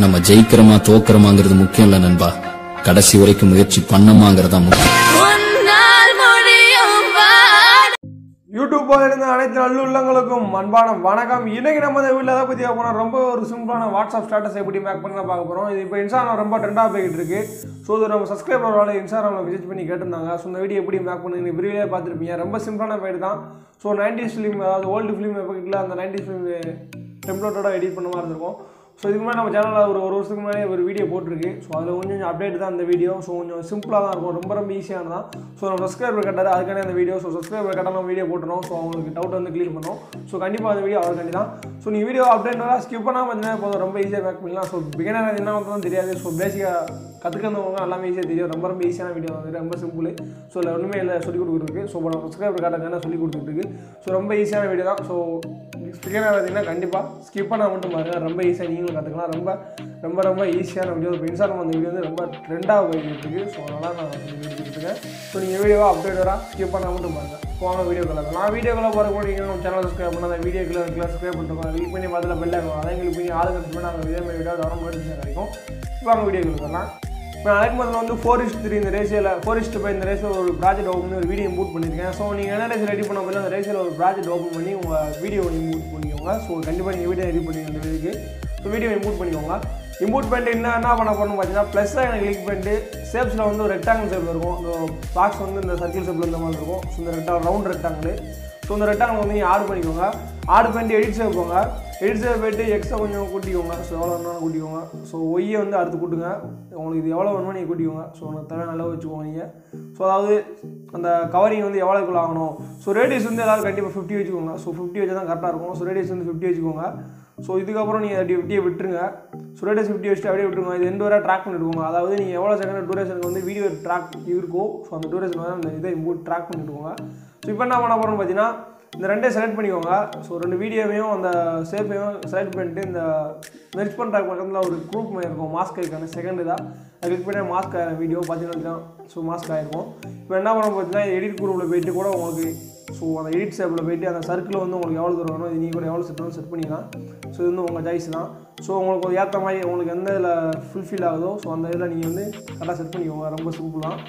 நம்ம ஜெயிக்கிறோமா தோக்குறோமாங்கிறது முக்கியம் இல்ல நண்பா கடைசி வரைக்கும் முயற்சி பண்ணமாங்கிறதா முக்கியம் உன்னால் முடியும் வா யூடியூப் இருந்த அனைத்து நல்லுள்ளங்களுக்கும் அன்பான வணக்கம் இன்னைக்கு நம்ம இந்த வீட்டில் எதை பற்றி போனால் ரொம்ப ஒரு சிம்பிளான வாட்ஸ்அப் ஸ்டேட்டஸ் எப்படி மேக் பண்ண பார்க்க போகிறோம் இது இப்போ இன்ஸ்டாகிராம் ரொம்ப ட்ரெண்டாக போய்கிட்டு இருக்கு ஸோ இது நம்ம சப்ஸ்கிரைபரோட இன்ஸ்டாகிராமில் விசிட் பண்ணி கேட்டிருந்தாங்க ஸோ இந்த வீடியோ எப்படி மேக் பண்ணுங்க விரிவிலே பார்த்துருப்பீங்க ரொம்ப சிம்பிளான ஃபைட் தான் ஸோ நைன்டிஸ் ஃபிலிம் அதாவது ஓல்டு ஃபிலிம் எஃபெக்டில் அந்த நைன்டிஸ் ஃபிலிம் டெம்ப்ளேட்டோட எடிட் பண்ண மாதிரி இருந்திருக்கும் ஸோ இதுக்கு முன்னாடி நம்ம சேனலில் ஒரு ஒரு வருஷத்துக்கு முன்னாடி ஒரு வீடியோ போட்டிருக்கு ஸோ அதில் கொஞ்சம் கொஞ்சம் அப்டேட் தான் இந்த வீடியோ ஸோ கொஞ்சம் சிம்பிளாக தான் இருக்கும் ரொம்ப ரொம்ப ஈஸியான தான் ஸோ நம்ம சப்ஸ்கிரைபர் கட்டாரு அதுக்கான அந்த வீடியோ ஸோ சப்ஸ்கிரைபர் கட்டால் நம்ம வீடியோ போட்டுரும் ஸோ அவங்களுக்கு டவுட் வந்து க்ளியர் பண்ணோம் ஸோ கண்டிப்பாக அந்த வீடியோ அவருக்காண்டி தான் ஸோ நீ வீடியோ அப்டேட் வரா ஸ்கிப் பண்ணாமல் பார்த்தீங்கன்னா போதும் ரொம்ப ஈஸியாக மேக் பண்ணலாம் ஸோ பிகினர் என்ன தான் தெரியாது ஸோ பேசிக்காக கற்றுக்கிறவங்க எல்லாமே ஈஸியாக தெரியும் ரொம்ப ரொம்ப ஈஸியான வீடியோ வந்து ரொம்ப சிம்பிள் ஸோ இல்லை ஒன்றுமே இல்லை சொல்லிக் கொடுக்குறதுக்கு ஸோ நம்ம சப்ஸ்கிரைபர் காட்டாங்க சொல்லி கொடுத்துருக்கு ஸோ ரொம்ப ஈஸியான வீடியோ தான் ஸோ பிகினர் பார்த்தீங்கன்னா கண்டிப்பாக ஸ்கிப் பண்ணால் மட்டும் பாருங்கள் ரொம்ப ஈஸியாக நீங்களும் கற்றுக்கலாம் ரொம்ப ரொம்ப ரொம்ப ஈஸியான வீடியோ இப்போ இன்ஸ்டாகிராம் அந்த வீடியோ வந்து ரொம்ப ட்ரெண்டாக போயிட்டு இருக்கு ஸோ அதனால் நான் எடுத்துருக்கேன் ஸோ நீங்கள் வீடியோவாக அப்டேட் வரா ஸ்கிப் பண்ணால் மட்டும் பாருங்கள் போங்க வீடியோக்களை நான் வீடியோக்களை போகிற நீங்கள் நம்ம சேனல் சப்ஸ்கிரைப் பண்ண அந்த வீடியோக்களை இருக்கலாம் சப்ஸ்கிரைப் பண்ணிருக்கோம் கிளிக் பண்ணி பார்த்துல பெல் ஆகும் அதை கிளிக் பண்ணி ஆளுங்க கிளிக் பண்ணி நாங்கள் இதே மாதிரி வீடியோ வர நோட்டிஃபிகேஷன் கிடைக்கும் இப்போ அவங்க வீடியோக்கள் வரலாம் இப்போ அழைக்கும் போது வந்து ஃபோர் இஸ்ட் த்ரீ இந்த ரேஷியில் ஃபோர் இஸ்ட் ஃபைவ் இந்த ரேஷில் ஒரு ப்ராஜெக்ட் ஓப்பன் பண்ணி ஒரு வீடியோ இம்போர்ட் பண்ணியிருக்கேன் ஸோ நீங்கள் என்ன ரேஷில் ரெடி பண்ண போது அந்த ரேஷில் ஒரு ப்ராஜெக்ட் ஓப்பன் பண்ணி உங்கள் வீடியோ இம்போர்ட் பண்ணிக்கோங்க ஸோ கண்டிப்பாக நீங்கள் வீடியோ ரெடி பண்ணி இந்த வீடியோக்கு ஸோ வீடியோ இம்போர்ட் பண்ணிக்கோங்க இம்போர்ட் பண்ணிட்டு என்ன என்ன பண்ண போகணும்னு பார்த்தீங்கன்னா ப்ளஸ்ஸாக எனக்கு கிளிக் பண்ணிட்டு ஷேப்ஸில் வந்து ஒரு ரெக்டாங்கிள் ஷேப் இருக்கும் இந்த பாக்ஸ் வந்து இந்த சர்க்கிள் ஷேப்பில் இந்த மாதிரி இருக்கும் ஸோ இந்த ரெக்டா ரவுண்ட் ரெக்டாங்கிள் ஸோ இந்த ரெக்டாங்கிள் வந்து நீங்கள் ஆட் பண்ணிக்கோங்க ஆட் பண்ணிட்டு எடிட் சேவ் போங்க எடிட் சேவ் போயிட்டு எக்ஸை கொஞ்சம் கூட்டிக்கோங்க ஸோ எவ்வளோ வேணும்னு கூட்டிக்கோங்க ஸோ ஒய்யை வந்து அடுத்து கூட்டுங்க உங்களுக்கு இது எவ்வளோ வேணுமோ நீங்கள் கூட்டிக்கோங்க ஸோ உங்களுக்கு தேவையான அளவு வச்சுக்கோங்க நீங்கள் ஸோ அதாவது அந்த கவரிங் வந்து எவ்வளோக்குள்ள ஆகணும் ஸோ ரேடியஸ் வந்து எல்லாரும் கண்டிப்பாக ஃபிஃப்டி வச்சுக்கோங்க ஸோ ஃபிஃப்டி வச்சா தான் கரெக்டாக இருக்கும் ஸோ ரேடியஸ் வந்து ஃபிஃப்டி வச்சுக்கோங்க ஸோ இதுக்கப்புறம் நீங்கள் அப்படி ஃபிஃப்டியை விட்டுருங்க ஸோ ரேடியஸ் ஃபிஃப்டி வச்சுட்டு அப்படியே விட்டுருங்க இது எந்த வரை ட்ராக் பண்ணிட்டுக்கோங்க அதாவது நீங்கள் எவ்வளோ செகண்ட் டூரேஷனுக்கு வந்து வீடியோ ட்ராக் இருக்கோ ஸோ அந்த டூரேஷன் வந்து அந்த இதை இம்போர்ட் ட்ராக் பண்ணிட்டுக்கோங்க ஸோ இப்போ என்ன பண்ண போகிறோம்னு பார்த்தீங்கன்னா இந்த ரெண்டே செலக்ட் பண்ணிக்கோங்க ஸோ ரெண்டு வீடியோவையும் அந்த சேஃபையும் செலக்ட் பண்ணிட்டு இந்த மெர்ச் பண்ணுற பக்கத்தில் ஒரு குரூப் மாதிரி இருக்கும் மாஸ்க் இருக்கான செகண்ட் தான் அது கிளிக் பண்ணி மாஸ்க் ஆகிற வீடியோ பார்த்தீங்கன்னா ஸோ மாஸ்க் ஆகிருக்கும் இப்போ என்ன பண்ண பார்த்தீங்கன்னா எடிட் குரூப்பில் போயிட்டு கூட உங்களுக்கு ஸோ அந்த எடிட் சேப்பில் போயிட்டு அந்த சர்க்கிள் வந்து உங்களுக்கு எவ்வளோ தூரம் வேணும் இது நீங்கள் கூட எவ்வளோ செட் வேணும் செட் பண்ணிக்கலாம் ஸோ இது வந்து உங்கள் சாய்ஸ் தான் ஸோ உங்களுக்கு ஏற்ற மாதிரி உங்களுக்கு எந்த இதில் ஃபுல்ஃபில் ஆகுதோ ஸோ அந்த இதில் நீங்கள் வந்து கரெக்டாக செட் பண்ணிக்கோங்க ரொம்ப சிம்பிள் தான்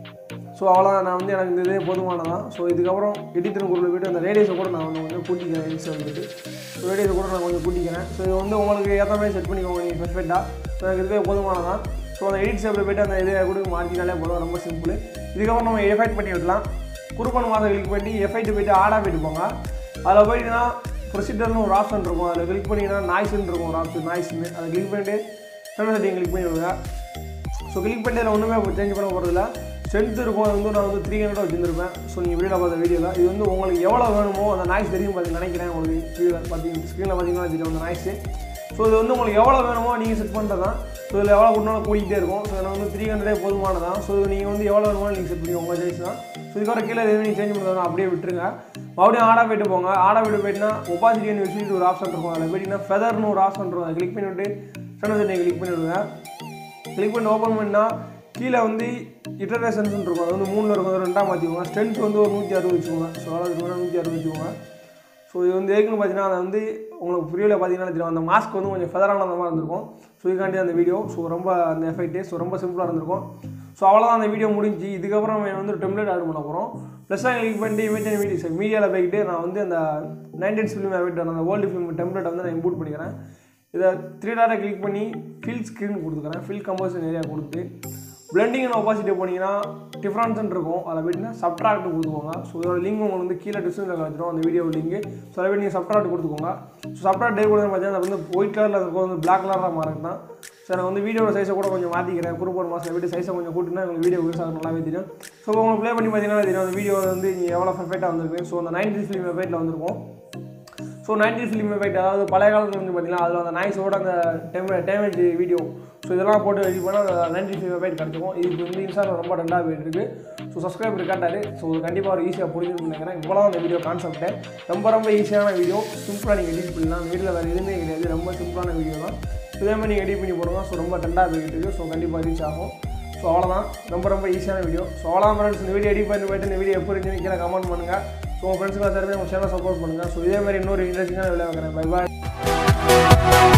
ஸோ அவ்வளோதான் நான் வந்து எனக்கு இந்த இதே போதுமானதான் ஸோ இதுக்கப்புறம் எடிட்டர் குரூப்பில் போய்ட்டு அந்த ரேடியஸை கூட நான் வந்து கொஞ்சம் கூட்டிக்கிறேன் எடிட்ஸ் வந்துட்டு ஸோ ரேடியஸை கூட நான் கொஞ்சம் கூட்டிக்கிறேன் ஸோ இது வந்து உங்களுக்கு ஏற்ற மாதிரி செட் பண்ணிக்கோங்க நீங்கள் பெர்ஃபெக்டாக ஸோ எனக்கு இதுவே போதுமானதான் ஸோ அந்த எடிட் சேப்பில் போய்ட்டு அந்த இதை கூட மாற்றினாலே போதும் ரொம்ப சிம்பிள் இதுக்கப்புறம் நம்ம எஃபெக்ட் பண்ணி விடலாம் குறுப்பன் மாதம் கிளிக் பண்ணி எஃபெக்ட் போய்ட்டு ஆடாக போயிட்டு போங்க அதில் போயிட்டுனா ப்ரொசீஜர்னு ஒரு ஆப்ஷன் இருக்கும் அதில் கிளிக் பண்ணிங்கன்னா நாய்ஸ்ன்னு இருக்கும் ஒரு ஆப்ஷன் நாய்ஸ்னு அதை கிளிக் பண்ணிட்டு சென்டர் செட்டிங் கிளிக் பண்ணி விடுங்க ஸோ கிளிக் பண்ணி அதில் ஒன்றுமே சேஞ்ச் பண்ண போகிறதில்ல ஸ்ட்ரென்த் இருக்கும் அது வந்து நான் வந்து த்ரீ ஹண்ட்ரட் வச்சுருப்பேன் ஸோ நீங்கள் வீடியோவில் பார்த்த வீடியோவில் இது வந்து உங்களுக்கு எவ்வளோ வேணுமோ அந்த நாய்ஸ் தெரியும் பார்த்து நினைக்கிறேன் உங்களுக்கு வீடியோவில் பார்த்தீங்க ஸ்க்ரீனில் பார்த்தீங்கன்னா தெரியும் அந்த நாய்ஸு ஸோ இது வந்து உங்களுக்கு எவ்வளோ வேணுமோ நீங்கள் செட் பண்ணுறது தான் ஸோ இதில் எவ்வளோ கூட்டினாலும் கூட்டிகிட்டே இருக்கும் ஸோ எனக்கு வந்து த்ரீ ஹண்ட்ரடே போதுமானதான் ஸோ இது நீங்கள் வந்து எவ்வளோ வேணுமோ நீங்கள் செட் பண்ணி உங்கள் சாய்ஸ் தான் ஸோ இதுக்கப்புறம் கீழே எதுவும் நீங்கள் சேஞ்ச் பண்ணுறதுனா அப்படியே விட்டுருங்க மறுபடியும் ஆடா போயிட்டு போங்க ஆடா போயிட்டு போயிட்டுனா ஒப்பாசிட்டின்னு விசிட்டு ஒரு ஆப்ஷன் இருக்கும் அதில் போயிட்டீங்கன்னா ஃபெதர்னு ஒரு ஆப்ஷன் இருக்கும் அதை கிளிக் பண்ணிவிட்டு சென்டர் செட்டிங் கிளிக் பண்ணி விடுங்க கிளிக் பண்ணி ஓப்பன் பண்ணால் கீழே வந்து இட்டரேஷன்ஸ் இருக்கும் அது வந்து மூணில் இருக்கும் அது ரெண்டாக மாற்றிக்கோங்க ஸ்ட்ரென்த் வந்து ஒரு நூற்றி அறுபது வச்சுக்கோங்க ஸோ அவ்வளோ நூற்றி அறுபது வச்சுக்கோங்க ஸோ இது வந்து ஏற்கனவே பார்த்தீங்கன்னா அதை வந்து உங்களுக்கு ஃப்ரீயில் பார்த்தீங்கன்னா தெரியும் அந்த மாஸ்க் வந்து கொஞ்சம் ஃபெதரான மாதிரி இருந்திருக்கும் ஸோ இதுக்காண்டி அந்த வீடியோ ஸோ ரொம்ப அந்த எஃபெக்ட்டு ஸோ ரொம்ப சிம்பிளாக இருந்திருக்கும் ஸோ அவ்வளோதான் அந்த வீடியோ முடிஞ்சு இதுக்கப்புறம் நம்ம வந்து ஒரு டெம்ப்ளேட் ஆட் பண்ண போகிறோம் ப்ளஸ் கிளிக் பண்ணிட்டு இமேஜ் வீடியோ மீடியாவில் போய்கிட்டு நான் வந்து அந்த நைன்டீன்ஸ் ஃபிலிம் எஃபெக்ட் அந்த வேர்ல்டு ஃபிலிம் டெம்ப்ளேட்டை வந்து நான் இம்போர்ட் பண்ணிக்கிறேன் இதை த்ரீ டாட்டை கிளிக் பண்ணி ஃபில் ஸ்க்ரீன் கொடுத்துக்கிறேன் ஃபில் கம்போசன் ஏரியா கொடுத்து பிளெண்டிங் அண்ட் ஆப்போசிட்டே போனீங்கன்னா டிஃப்ரென்ஸ் இருக்கும் அதில் போயிட்டுனா சப்ட்ராக்ட் கொடுத்துக்கோங்க ஸோ இதோட லிங்க் உங்களுக்கு வந்து கீழே டிஸ்கிரிப்ஷனில் வச்சிடும் அந்த வீடியோ லிங்க் ஸோ அதை போய் நீங்கள் சப்ட்ராக்ட் கொடுத்துக்கோங்க ஸோ சப்ட்ராக்ட் டே கொடுத்து பார்த்தீங்கன்னா அது வந்து ஒயிட் கலரில் இருக்கும் வந்து பிளாக் கலராக மாறுது தான் ஸோ நான் வந்து வீடியோட சைஸை கூட கொஞ்சம் மாற்றிக்கிறேன் குரூப் மாதம் வீடியோ சைஸை கொஞ்சம் கூட்டினா உங்களுக்கு வீடியோ யூஸ் ஆகும் நல்லாவே தெரியும் ஸோ உங்களுக்கு ப்ளே பண்ணி பார்த்தீங்கன்னா தெரியும் அந்த வீடியோ வந்து நீங்கள் எவ்வளோ பர்ஃபெக்டாக வந்திருக்கு ஸோ அந்த நைன்டி ஃபிலிம் வெயிட்டில் வந்திருக்கும் ஸோ நைன்டி ஃபிலிம் எஃபெக்ட் அதாவது பழைய காலத்தில் வந்து பார்த்தீங்கன்னா அதில் அந்த நாய்ஸோட அந்த டேமே டேமேஜ் வீடியோ ஸோ இதெல்லாம் போட்டு ரெடி பண்ணால் அந்த நைன்டி ஃபிலிம் எஃபெக்ட் கிடச்சிக்கும் இதுக்கு வந்து இன்ஸ்டாகிராம் ரொம்ப ரெண்டாக போயிட்டு இருக்கு ஸோ சப்ஸ்கிரைப் இருக்காட்டாரு ஸோ கண்டிப்பாக ஒரு ஈஸியாக புரிஞ்சுன்னு நினைக்கிறேன் இவ்வளோ அந்த வீடியோ கான்செப்ட்டு ரொம்ப ரொம்ப ஈஸியான வீடியோ சிம்பிளாக நீங்கள் எடிட் பண்ணலாம் அந்த வீட்டில் வேறு எதுவுமே கிடையாது ரொம்ப சிம்பிளான வீடியோ தான் இதே மாதிரி நீங்கள் எடிட் பண்ணி போடுங்க ஸோ ரொம்ப ரெண்டாக போய்கிட்டு இருக்கு ஸோ கண்டிப்பாக ரீச் ஆகும் ஸோ அவ்வளோதான் ரொம்ப ரொம்ப ஈஸியான வீடியோ ஸோ அவ்வளோ ஃப்ரெண்ட்ஸ் இந்த வீடியோ எடிட் பண்ணி போயிட்டு இந்த வீடியோ எப்படி இருந்துச்சு கீழே கமெண்ட் பண்ணுங்கள் ஸோ உங்கள் ஃப்ரெண்ட்ஸுக்கு எல்லாருமே உங்கள் சேனல் சப்போர்ட் பண்ணுங்கள் ஸோ இதே மாதிரி இன்னொரு இன்ட்ரெஸ்டிங்கான விளையாடுறேன் பை பாய்